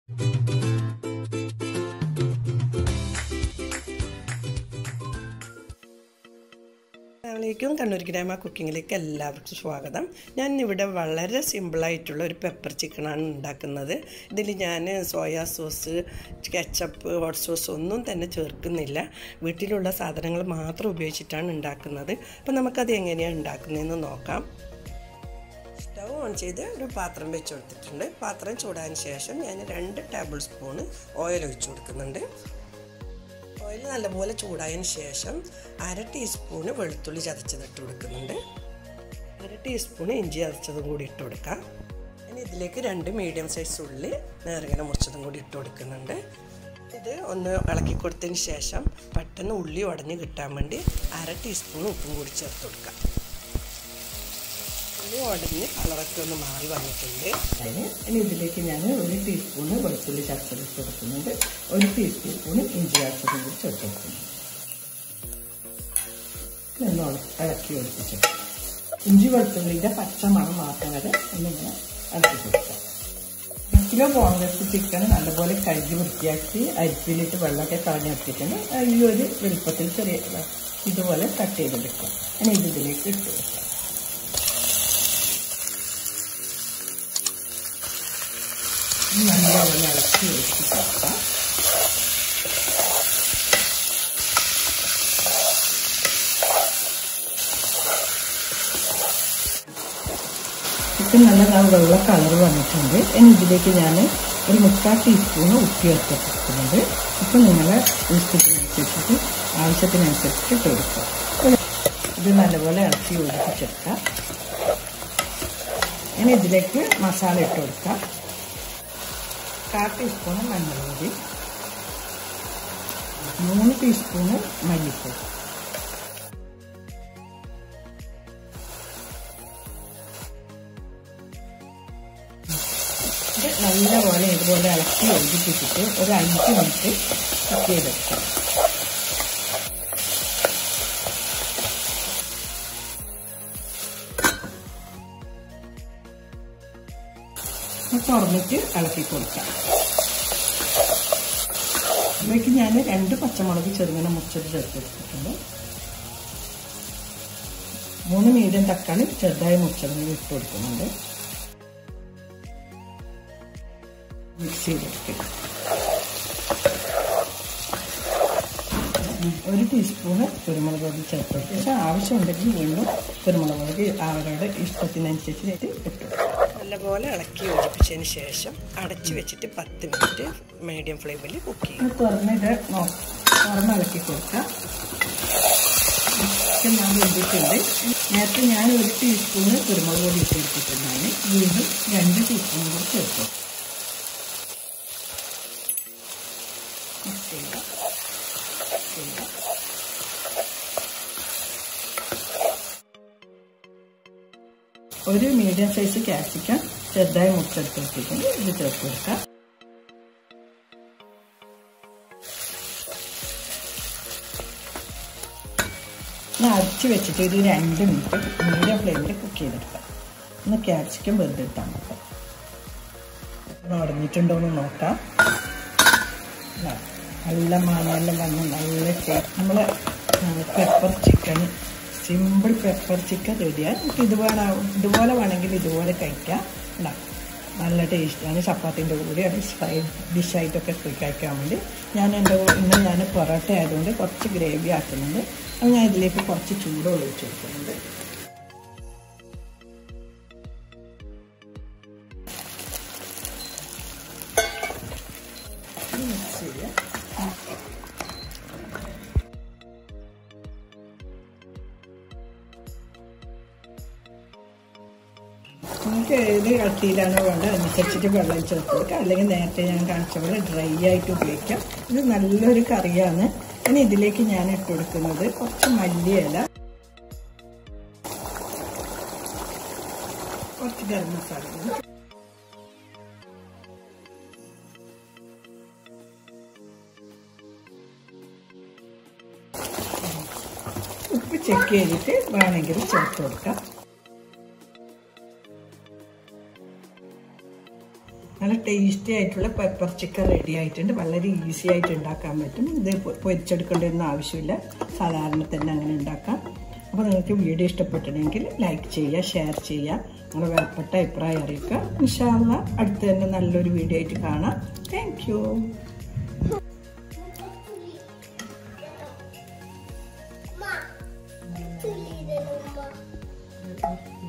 അസ്സാമലൈക്കും കണ്ണൂർ ഗ്രാമ കുക്കിങ്ങിലേക്ക് എല്ലാവർക്കും സ്വാഗതം ഞാൻ ഇവിടെ വളരെ സിമ്പിളായിട്ടുള്ള ഒരു പെപ്പർ ചിക്കനാണ് ഉണ്ടാക്കുന്നത് ഇതിൽ ഞാൻ soya sauce ketchup hot sauce ഒന്നും തന്നെ ചേർക്കുന്നില്ല വീട്ടിലുള്ള സാധനങ്ങൾ മാത്രം ഉപയോഗിച്ചിട്ടാണ് ഉണ്ടാക്കുന്നത് അപ്പോൾ നമുക്കത് എങ്ങനെയാണ് ഉണ്ടാക്കുന്നതെന്ന് നോക്കാം സ്റ്റവ് ഓൺ ചെയ്ത് ഒരു പാത്രം വെച്ച് കൊടുത്തിട്ടുണ്ട് പാത്രം ചൂടാൻ ശേഷം ഞാൻ രണ്ട് ടേബിൾ സ്പൂണ് ഓയിൽ ഒഴിച്ചു കൊടുക്കുന്നുണ്ട് ഓയിൽ നല്ലപോലെ ചൂടായതിന് ശേഷം അര ടീസ്പൂണ് വെളുത്തുള്ളി ചതച്ചത് ഇട്ട് കൊടുക്കുന്നുണ്ട് അര ടീസ്പൂണ് ഇഞ്ചി ചതച്ചതും കൂടി ഇട്ട് കൊടുക്കാം ഇനി ഇതിലേക്ക് രണ്ട് മീഡിയം സൈസ് ഉള്ളി നേറിങ്ങനെ മുറിച്ചതും കൂടി ഇട്ട് കൊടുക്കുന്നുണ്ട് ഇത് ഒന്ന് ഇളക്കി കൊടുത്തതിന് ശേഷം പെട്ടെന്ന് ഉള്ളി ഉടഞ്ഞ് കിട്ടാൻ വേണ്ടി അര ടീസ്പൂൺ ഉപ്പും കൂടി ചേർത്ത് കൊടുക്കാം ഉള്ളി ഉടഞ്ഞ് കളറൊക്കെ ഒന്ന് മാറി വന്നിട്ടുണ്ട് അതിന് ഇനി ഇതിലേക്ക് ഞാൻ ഒരു ടീസ്പൂണ് വെളുത്തുള്ളി ചതച്ചത് ഇട്ട് കൊടുക്കുന്നുണ്ട് ഒരു ടീസ്പൂണ് ഇഞ്ചി ചതച്ചതും കൂടി ചേർത്ത് കൊടുക്കുന്നുണ്ട് ഒന്ന് ഇളക്കി ഒഴിപ്പിച്ചു ഇഞ്ചി വെളുത്തുള്ളിൻ്റെ പച്ച മണം മാറ്റം വരെ ഒന്നിങ്ങനെ ഇളക്കി കൊടുക്കാം ഒരു കിലോ ബോൺലെസ് ചിക്കൻ നല്ലപോലെ കഴുകി വൃത്തിയാക്കി അരിപ്പിലിട്ട് വെള്ളമൊക്കെ കളഞ്ഞെടുത്തിട്ടുണ്ട് ഈ ഒരു വലുപ്പത്തിൽ ചെറിയ ഇതുപോലെ കട്ട് ചെയ്തെടുക്കാം ഇനി ഇത് ഇതിലേക്ക് ഇട്ട് കൊടുക്കാം നല്ലപോലെ ഇളക്കി വെച്ച് കൊടുക്കാം ചിക്കൻ നല്ല വെള്ള കളർ വന്നിട്ടുണ്ട് ഇനി ഇതിലേക്ക് ഞാൻ ഒരു മുക്കാൽ ടീസ്പൂണ് ഉപ്പ് ചേർത്ത് കൊടുക്കുന്നുണ്ട് ഇപ്പം നിങ്ങളെ ഇഷ്ടത്തിനനുസരിച്ചിട്ട് ആവശ്യത്തിനനുസരിച്ച് ഇട്ട് കൊടുക്കുക ഇത് നല്ലപോലെ ഇളക്കി ഒഴിപ്പിച്ചെടുക്കാം ഇനി ഇതിലേക്ക് മസാല ഇട്ട് കൊടുക്കാം കാൽ ടീസ്പൂണ് മഞ്ഞൾപ്പൊടി മൂന്ന് ടീസ്പൂണ് മല്ലിപ്പൊടി ഇത് നല്ലപോലെ ഇതുപോലെ ഇളക്കി യോജിപ്പിച്ചിട്ട് ഒരു അഞ്ച് മിനിറ്റ് കുക്ക് ചെയ്തെടുക്കാം തുറന്നിട്ട് ഇളക്കി കൊടുക്കാം ഇതിലേക്ക് ഞാൻ രണ്ട് പച്ചമുളക് ചെറുങ്ങനെ മുറിച്ചത് ചേർത്ത് കൊടുത്തിട്ടുണ്ട് മൂന്ന് മീഡിയം തക്കാളി ചെറുതായി മുറിച്ചത് ഇട്ട് കൊടുക്കുന്നുണ്ട് മിക്സ് ചെയ്തെടുക്കുക ഒരു ടീസ്പൂണ് കുരുമുളക് പൊടി ചേർത്ത് കൊടുക്കുക പക്ഷേ ആവശ്യമുണ്ടെങ്കിൽ വീണ്ടും കുരുമുളക് പൊടി അവരുടെ ഇഷ്ടത്തിനനുസരിച്ച് ഇട്ട് കൊടുക്കുക നല്ലപോലെ ഇളക്കി യോജിപ്പിച്ചതിന് ശേഷം അടച്ചു വെച്ചിട്ട് പത്ത് മിനിറ്റ് മീഡിയം ഫ്ലെയിമിൽ കുക്ക് ചെയ്യും തുറന്നിട്ട് തുറന്ന് ഇളക്കി കൊടുക്കാം ചിക്കൻ ഞാൻ വെന്തിട്ടുണ്ട് നേരത്തെ ഞാൻ ഒരു ടീസ്പൂണ് കുരുമുളക് പൊടി ഇട്ട് എടുത്തിട്ടുണ്ടാണ് വീണ്ടും രണ്ട് ടീസ്പൂൺ കൂടി ചേർക്കും മിക്സ് ചെയ്യുക ചെയ്യുക ഒരു മീഡിയം സൈസ് ക്യാപ്സിക്കം ചെറുതായി മുറിച്ചെടുത്ത് വെച്ചിട്ടുണ്ട് ഇത് ചേർത്ത് കൊടുക്കാം ഞാൻ അരച്ച് വെച്ചിട്ട് ഇത് രണ്ട് മിനിറ്റ് മീഡിയം ഫ്ലെയിമിൽ കുക്ക് ചെയ്തെടുക്കാം ഒന്ന് ക്യാപ്സിക്കം വെറുതെ ഇട്ടാൽ മതി ഉടഞ്ഞിട്ടുണ്ടോ എന്ന് നോക്കാം നല്ല മണമെല്ലാം വന്ന് നല്ല നമ്മളെ pepper chicken simple pepper chicken റെഡിയാണ് നമുക്ക് ഇതുപോലെ ഇതുപോലെ വേണമെങ്കിൽ ഇതുപോലെ കഴിക്കാം ഉണ്ടാവും നല്ല ടേസ്റ്റാണ് ചപ്പാത്തിൻ്റെ കൂടെ അത് സൈഡ് ഡിഷായിട്ടൊക്കെ കഴിക്കാൻ വേണ്ടി ഞാൻ എൻ്റെ ഇന്ന് ഞാൻ പൊറോട്ട ആയതുകൊണ്ട് കുറച്ച് ഗ്രേവി ആക്കുന്നുണ്ട് അത് ഞാൻ ഇതിലേക്ക് കുറച്ച് ചൂട് ഒഴിച്ച് വെക്കുന്നുണ്ട് മിക്സ് ചെയ്യാം നിങ്ങൾക്ക് ഏത് കട്ടിയിലാണ് വേണ്ടത് അനുസരിച്ചിട്ട് വെള്ളം ചേർത്ത് കൊടുക്കുക അല്ലെങ്കിൽ നേരത്തെ ഞാൻ കാണിച്ച പോലെ ഡ്രൈ ആയിട്ട് ഉപയോഗിക്കാം ഇത് നല്ലൊരു കറിയാണ് ഇനി ഇതിലേക്ക് ഞാൻ ഇട്ട് കൊടുക്കുന്നത് കുറച്ച് മല്ലിയില കുറച്ച് ഗരം മസാല ഉപ്പ് ചെക്ക് ചെയ്തിട്ട് വേണമെങ്കിൽ ചേർത്ത് കൊടുക്കാം നല്ല ടേസ്റ്റി ആയിട്ടുള്ള പെപ്പർ ചിക്കൻ റെഡി ആയിട്ടുണ്ട് വളരെ ഈസി ആയിട്ട് ഉണ്ടാക്കാൻ പറ്റും ഇത് പൊ- പൊരിച്ചെടുക്കേണ്ടതൊന്നും ആവശ്യമില്ല സാധാരണ തന്നെ അങ്ങനെ ഉണ്ടാക്കാം അപ്പോൾ നിങ്ങൾക്ക് വീഡിയോ ഇഷ്ടപ്പെട്ടിട്ടുണ്ടെങ്കിൽ ലൈക്ക് ചെയ്യുക ഷെയർ ചെയ്യുക നിങ്ങളുടെ വിലപ്പെട്ട അഭിപ്രായം അറിയിക്കുക ഇൻഷാല്ല അടുത്ത് തന്നെ നല്ലൊരു വീഡിയോ ആയിട്ട് കാണാം thank you Ma, tu lì dell'umma.